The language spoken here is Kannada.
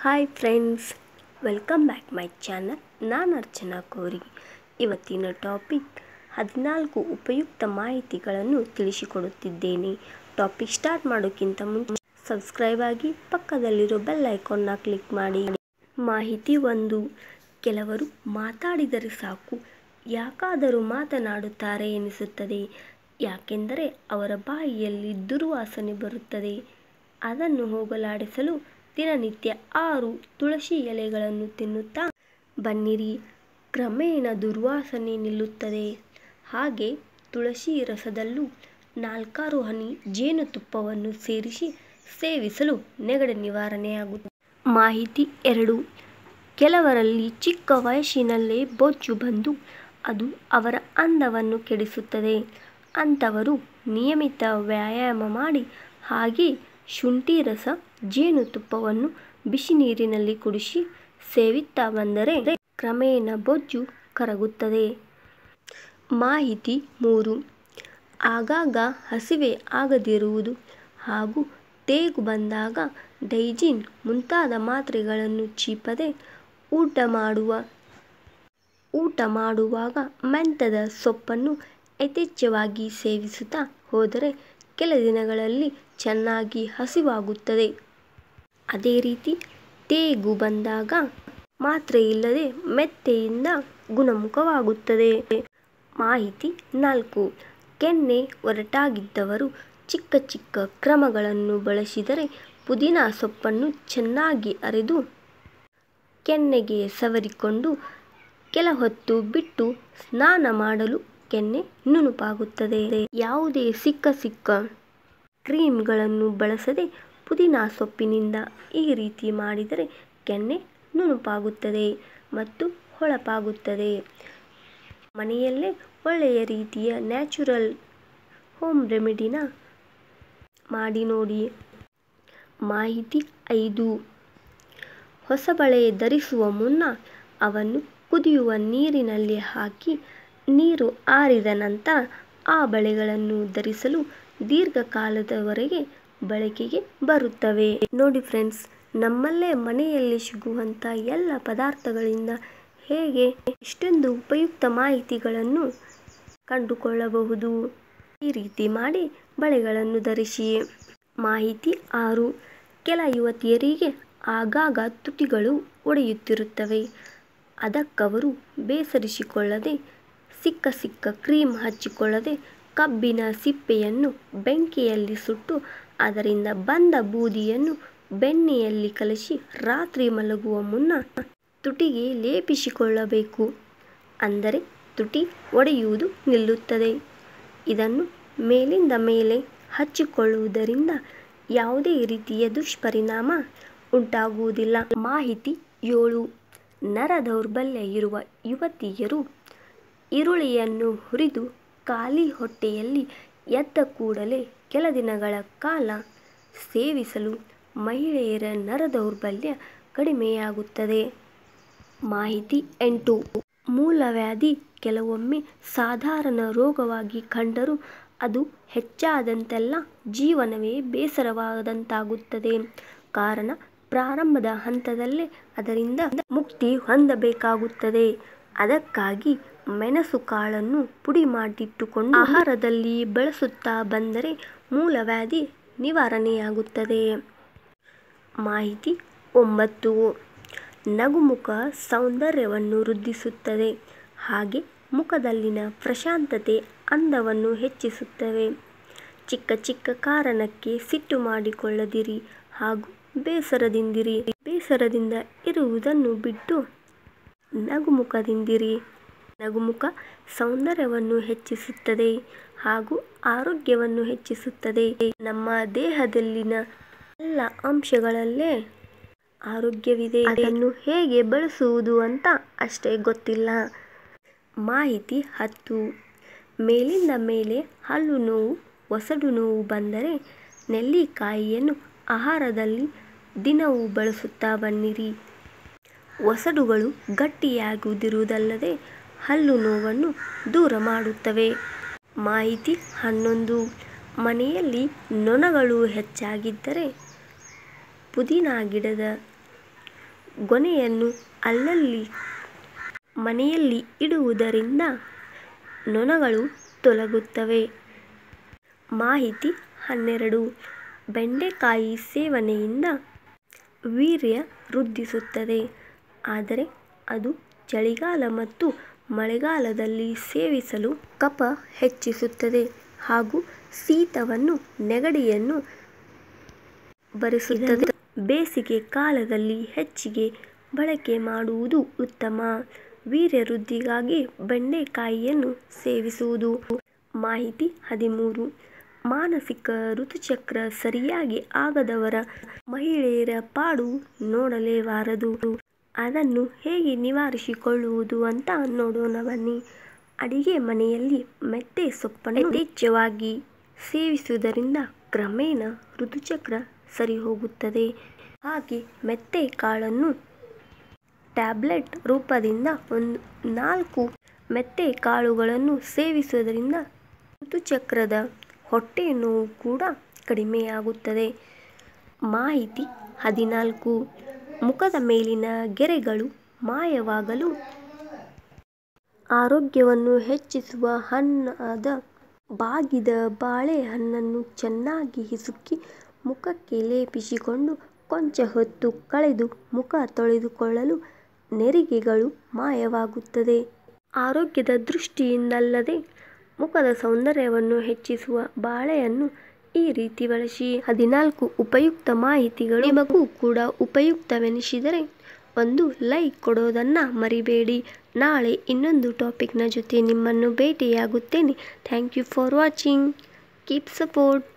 hi friends welcome back my channel ನಾನು ಅರ್ಚನಾ ಕೋರಿ ಇವತ್ತಿನ ಟಾಪಿಕ್ ಹದಿನಾಲ್ಕು ಉಪಯುಕ್ತ ಮಾಹಿತಿಗಳನ್ನು ತಿಳಿಸಿಕೊಡುತ್ತಿದ್ದೇನೆ ಟಾಪಿಕ್ ಸ್ಟಾರ್ಟ್ ಮಾಡೋಕ್ಕಿಂತ ಮುಂಚೆ ಸಬ್ಸ್ಕ್ರೈಬ್ ಆಗಿ ಪಕ್ಕದಲ್ಲಿರೋ ಬೆಲ್ ಐಕಾನ್ನ ಕ್ಲಿಕ್ ಮಾಡಿ ಮಾಹಿತಿ ಒಂದು ಕೆಲವರು ಮಾತಾಡಿದರೆ ಸಾಕು ಯಾಕಾದರೂ ಮಾತನಾಡುತ್ತಾರೆ ಎನಿಸುತ್ತದೆ ಯಾಕೆಂದರೆ ಅವರ ಬಾಯಿಯಲ್ಲಿ ದುರ್ವಾಸನೆ ಬರುತ್ತದೆ ಅದನ್ನು ಹೋಗಲಾಡಿಸಲು ದಿನನಿತ್ಯ ಆರು ತುಳಸಿ ಎಲೆಗಳನ್ನು ತಿನ್ನುತ್ತಾ ಬನ್ನಿರಿ ಕ್ರಮೇಣ ದುರ್ವಾಸನೆ ನಿಲ್ಲುತ್ತದೆ ಹಾಗೆ ತುಳಸಿ ರಸದಲ್ಲೂ ನಾಲ್ಕಾರು ಹನಿ ಜೇನುತುಪ್ಪವನ್ನು ಸೇರಿಸಿ ಸೇವಿಸಲು ನೆಗಡಿ ನಿವಾರಣೆಯಾಗುತ್ತದೆ ಮಾಹಿತಿ ಎರಡು ಕೆಲವರಲ್ಲಿ ಚಿಕ್ಕ ವಯಸ್ಸಿನಲ್ಲೇ ಬೊಜ್ಜು ಬಂದು ಅದು ಅವರ ಅಂದವನ್ನು ಕೆಡಿಸುತ್ತದೆ ಅಂಥವರು ನಿಯಮಿತ ವ್ಯಾಯಾಮ ಮಾಡಿ ಹಾಗೆ ಶುಂಠಿ ರಸ ಜೇನುತುಪ್ಪವನ್ನು ಬಿಸಿ ನೀರಿನಲ್ಲಿ ಕುಡಿಸಿ ಸೇವಿತ್ತಾ ಬಂದರೆ ಕ್ರಮೇಣ ಬೊಜ್ಜು ಕರಗುತ್ತದೆ ಮಾಹಿತಿ ಮೂರು ಆಗಾಗ ಹಸಿವೆ ಆಗದಿರುವುದು ಹಾಗೂ ತೇಗು ಬಂದಾಗ ಡೈಜಿನ್ ಮುಂತಾದ ಮಾತ್ರೆಗಳನ್ನು ಚೀಪದೆ ಊಟ ಮಾಡುವ ಊಟ ಮಾಡುವಾಗ ಮೆಂತ್ಯದ ಸೊಪ್ಪನ್ನು ಯಥೇಚ್ಛವಾಗಿ ಸೇವಿಸುತ್ತಾ ಹೋದರೆ ಕೆಲ ದಿನಗಳಲ್ಲಿ ಚೆನ್ನಾಗಿ ಹಸಿವಾಗುತ್ತದೆ ಅದೇ ರೀತಿ ತೇಗು ಬಂದಾಗ ಮಾತ್ರೆ ಇಲ್ಲದೆ ಮೆತ್ತೆಯಿಂದ ಗುಣಮುಖವಾಗುತ್ತದೆ ಮಾಹಿತಿ ನಾಲ್ಕು ಕೆನ್ನೆ ಒರಟಾಗಿದ್ದವರು ಚಿಕ್ಕ ಚಿಕ್ಕ ಕ್ರಮಗಳನ್ನು ಬಳಸಿದರೆ ಪುದೀನ ಸೊಪ್ಪನ್ನು ಚೆನ್ನಾಗಿ ಅರೆದು ಕೆನ್ನೆಗೆ ಸವರಿಕೊಂಡು ಕೆಲ ಹೊತ್ತು ಬಿಟ್ಟು ಸ್ನಾನ ಮಾಡಲು ಕೆನ್ನೆ ನುಣುಪಾಗುತ್ತದೆ ಯಾವುದೇ ಸಿಕ್ಕ ಸಿಕ್ಕ ಕ್ರೀಮ್ಗಳನ್ನು ಬಳಸದೆ ಪುದೀನ ಸೊಪ್ಪಿನಿಂದ ಈ ರೀತಿ ಮಾಡಿದರೆ ಕೆನ್ನೆ ನುಣುಪಾಗುತ್ತದೆ ಮತ್ತು ಹೊಳಪಾಗುತ್ತದೆ ಮನೆಯಲ್ಲೇ ಒಳ್ಳೆಯ ರೀತಿಯ ನ್ಯಾಚುರಲ್ ಹೋಮ್ ರೆಮಿಡಿನ ಮಾಡಿ ನೋಡಿ ಮಾಹಿತಿ ಐದು ಹೊಸ ಬಳೆ ಧರಿಸುವ ಮುನ್ನ ಅವನ್ನು ಕುದಿಯುವ ನೀರಿನಲ್ಲಿ ಹಾಕಿ ನೀರು ಆರಿದ ನಂತರ ಆ ಬಳೆಗಳನ್ನು ಧರಿಸಲು ದೀರ್ಘಕಾಲದವರೆಗೆ ಬಳಕೆಗೆ ಬರುತ್ತವೆ ನೋಡಿ ಫ್ರೆಂಡ್ಸ್ ನಮ್ಮಲ್ಲೇ ಮನೆಯಲ್ಲಿ ಸಿಗುವಂಥ ಎಲ್ಲ ಪದಾರ್ಥಗಳಿಂದ ಹೇಗೆ ಇಷ್ಟೊಂದು ಉಪಯುಕ್ತ ಮಾಹಿತಿಗಳನ್ನು ಕಂಡುಕೊಳ್ಳಬಹುದು ಈ ರೀತಿ ಮಾಡಿ ಬಳೆಗಳನ್ನು ಧರಿಸಿ ಮಾಹಿತಿ ಆರು ಕೆಲ ಯುವತಿಯರಿಗೆ ಆಗಾಗ ತುಟಿಗಳು ಒಡೆಯುತ್ತಿರುತ್ತವೆ ಅದಕ್ಕವರು ಬೇಸರಿಸಿಕೊಳ್ಳದೆ ಸಿಕ್ಕ ಸಿಕ್ಕ ಕ್ರೀಮ್ ಹಚ್ಚಿಕೊಳ್ಳದೆ ಕಬ್ಬಿನ ಸಿಪ್ಪೆಯನ್ನು ಬೆಂಕಿಯಲ್ಲಿ ಸುಟ್ಟು ಅದರಿಂದ ಬಂದ ಬೂದಿಯನ್ನು ಬೆಣ್ಣೆಯಲ್ಲಿ ಕಲಸಿ ರಾತ್ರಿ ಮಲಗುವ ಮುನ್ನ ತುಟಿಗೆ ಲೇಪಿಸಿಕೊಳ್ಳಬೇಕು ಅಂದರೆ ತುಟಿ ಒಡೆಯುವುದು ನಿಲ್ಲುತ್ತದೆ ಇದನ್ನು ಮೇಲಿಂದ ಮೇಲೆ ಹಚ್ಚಿಕೊಳ್ಳುವುದರಿಂದ ಯಾವುದೇ ರೀತಿಯ ದುಷ್ಪರಿಣಾಮ ಉಂಟಾಗುವುದಿಲ್ಲ ಮಾಹಿತಿ ಏಳು ನರ ದೌರ್ಬಲ್ಯ ಇರುವ ಯುವತಿಯರು ಈರುಳ್ಳಿಯನ್ನು ಹುರಿದು ಖಾಲಿ ಹೊಟ್ಟೆಯಲ್ಲಿ ಎದ್ದ ಕೂಡಲೇ ಕೆಲ ದಿನಗಳ ಕಾಲ ಸೇವಿಸಲು ಮಹಿಳೆಯರ ನರ ದೌರ್ಬಲ್ಯ ಕಡಿಮೆಯಾಗುತ್ತದೆ ಮಾಹಿತಿ ಎಂಟು ಮೂಲವ್ಯಾಧಿ ಕೆಲವೊಮ್ಮೆ ಸಾಧಾರಣ ರೋಗವಾಗಿ ಕಂಡರೂ ಅದು ಹೆಚ್ಚಾದಂತೆಲ್ಲ ಜೀವನವೇ ಬೇಸರವಾದಂತಾಗುತ್ತದೆ ಕಾರಣ ಪ್ರಾರಂಭದ ಹಂತದಲ್ಲೇ ಅದರಿಂದ ಮುಕ್ತಿ ಹೊಂದಬೇಕಾಗುತ್ತದೆ ಅದಕ್ಕಾಗಿ ಮೆಣಸು ಕಾಳನ್ನು ಪುಡಿ ಮಾಡಿಟ್ಟುಕೊಂಡು ಆಹಾರದಲ್ಲಿ ಬಳಸುತ್ತಾ ಬಂದರೆ ಮೂಲವ್ಯಾಧಿ ನಿವಾರಣೆಯಾಗುತ್ತದೆ ಮಾಹಿತಿ ಒಂಬತ್ತು ನಗುಮುಖ ಸೌಂದರ್ಯವನ್ನು ವೃದ್ಧಿಸುತ್ತದೆ ಹಾಗೆ ಮುಖದಲ್ಲಿನ ಪ್ರಶಾಂತತೆ ಅಂದವನ್ನು ಹೆಚ್ಚಿಸುತ್ತವೆ ಚಿಕ್ಕ ಚಿಕ್ಕ ಕಾರಣಕ್ಕೆ ಸಿಟ್ಟು ಮಾಡಿಕೊಳ್ಳದಿರಿ ಹಾಗೂ ಬೇಸರದಿಂದಿರಿ ಬೇಸರದಿಂದ ಇರುವುದನ್ನು ಬಿಟ್ಟು ನಗುಮುಖದಿಂದಿರಿ ನಗುಮುಖ ಸೌಂದರ್ಯವನ್ನು ಹೆಚ್ಚಿಸುತ್ತದೆ ಹಾಗೂ ಆರೋಗ್ಯವನ್ನು ಹೆಚ್ಚಿಸುತ್ತದೆ ನಮ್ಮ ದೇಹದಲ್ಲಿನ ಎಲ್ಲ ಅಂಶಗಳಲ್ಲೇ ಆರೋಗ್ಯವಿದೆ ಅದನ್ನು ಹೇಗೆ ಬಳಸುವುದು ಅಂತ ಅಷ್ಟೇ ಗೊತ್ತಿಲ್ಲ ಮಾಹಿತಿ ಹತ್ತು ಮೇಲಿಂದ ಮೇಲೆ ಹಲ್ಲು ನೋವು ಒಸಡು ನೋವು ಬಂದರೆ ನೆಲ್ಲಿಕಾಯಿಯನ್ನು ಆಹಾರದಲ್ಲಿ ದಿನವೂ ಬಳಸುತ್ತಾ ಬನ್ನಿರಿ ಒಸಡುಗಳು ಗಟ್ಟಿಯಾಗುವುದಿರುವುದಲ್ಲದೆ ಹಲ್ಲು ನೋವನ್ನು ದೂರ ಮಾಡುತ್ತವೆ ಮಾಹಿತಿ ಹನ್ನೊಂದು ಮನೆಯಲ್ಲಿ ನೊಣಗಳು ಹೆಚ್ಚಾಗಿದ್ದರೆ ಪುದೀನ ಗಿಡದ ಗೊನೆಯನ್ನು ಅಲ್ಲಲ್ಲಿ ಮನೆಯಲ್ಲಿ ಇಡುವುದರಿಂದ ನೊಣಗಳು ತೊಲಗುತ್ತವೆ ಮಾಹಿತಿ ಹನ್ನೆರಡು ಬೆಂಡೆಕಾಯಿ ಸೇವನೆಯಿಂದ ವೀರ್ಯ ವೃದ್ಧಿಸುತ್ತದೆ ಆದರೆ ಅದು ಚಳಿಗಾಲ ಮತ್ತು ಮಳೆಗಾಲದಲ್ಲಿ ಸೇವಿಸಲು ಕಫ ಹೆಚ್ಚಿಸುತ್ತದೆ ಹಾಗೂ ಶೀತವನ್ನು ನೆಗಡಿಯನ್ನು ಬರಿಸುತ್ತದೆ ಬೇಸಿಗೆ ಕಾಲದಲ್ಲಿ ಹೆಚ್ಚಿಗೆ ಬಳಕೆ ಮಾಡುವುದು ಉತ್ತಮ ವೀರ್ಯವೃದ್ಧಿಗಾಗಿ ಬೆಂಡೆಕಾಯಿಯನ್ನು ಸೇವಿಸುವುದು ಮಾಹಿತಿ ಹದಿಮೂರು ಮಾನಸಿಕ ಋತುಚಕ್ರ ಸರಿಯಾಗಿ ಆಗದವರ ಮಹಿಳೆಯರ ಪಾಡು ನೋಡಲೇಬಾರದು ಅದನ್ನು ಹೇಗೆ ನಿವಾರಿಸಿಕೊಳ್ಳುವುದು ಅಂತ ನೋಡೋಣ ಬನ್ನಿ ಅಡಿಗೆ ಮನೆಯಲ್ಲಿ ಮೆಂತ್ಯೆ ಸೊಪ್ಪನ್ನು ಯಥೇಚ್ಛವಾಗಿ ಸೇವಿಸುವುದರಿಂದ ಕ್ರಮೇಣ ಋತುಚಕ್ರ ಸರಿ ಹೋಗುತ್ತದೆ ಹಾಗೆ ಮೆಂತ್ಯೆ ಕಾಳನ್ನು ಟ್ಯಾಬ್ಲೆಟ್ ರೂಪದಿಂದ ಒಂದು ನಾಲ್ಕು ಮೆಂತ್ಯೆ ಕಾಳುಗಳನ್ನು ಸೇವಿಸುವುದರಿಂದ ಋತುಚಕ್ರದ ಹೊಟ್ಟೆ ನೋವು ಕೂಡ ಕಡಿಮೆಯಾಗುತ್ತದೆ ಮಾಹಿತಿ ಹದಿನಾಲ್ಕು ಮುಖದ ಮೇಲಿನ ಗೆರೆಗಳು ಮಾಯವಾಗಲು ಆರೋಗ್ಯವನ್ನು ಹೆಚ್ಚಿಸುವ ಹಣ್ಣಾದ ಬಾಗಿದ ಬಾಳೆಹಣ್ಣನ್ನು ಚೆನ್ನಾಗಿ ಹಿಸುಕಿ ಮುಖಕ್ಕೆ ಲೇಪಿಸಿಕೊಂಡು ಕೊಂಚ ಹೊತ್ತು ಕಳೆದು ಮುಖ ತೊಳೆದುಕೊಳ್ಳಲು ನೆರಿಗೆಗಳು ಮಾಯವಾಗುತ್ತದೆ ಆರೋಗ್ಯದ ದೃಷ್ಟಿಯಿಂದಲ್ಲದೆ ಮುಖದ ಸೌಂದರ್ಯವನ್ನು ಹೆಚ್ಚಿಸುವ ಬಾಳೆಯನ್ನು ಈ ರೀತಿ ಬಳಸಿ ಹದಿನಾಲ್ಕು ಉಪಯುಕ್ತ ಮಾಹಿತಿಗಳು ನಿಮಗೂ ಕೂಡ ಉಪಯುಕ್ತವೆನಿಸಿದರೆ ಒಂದು ಲೈಕ್ ಕೊಡೋದನ್ನು ಮರಿಬೇಡಿ ನಾಳೆ ಇನ್ನೊಂದು ಟಾಪಿಕ್ನ ಜೊತೆ ನಿಮ್ಮನ್ನು ಭೇಟಿಯಾಗುತ್ತೇನೆ thank you for watching keep support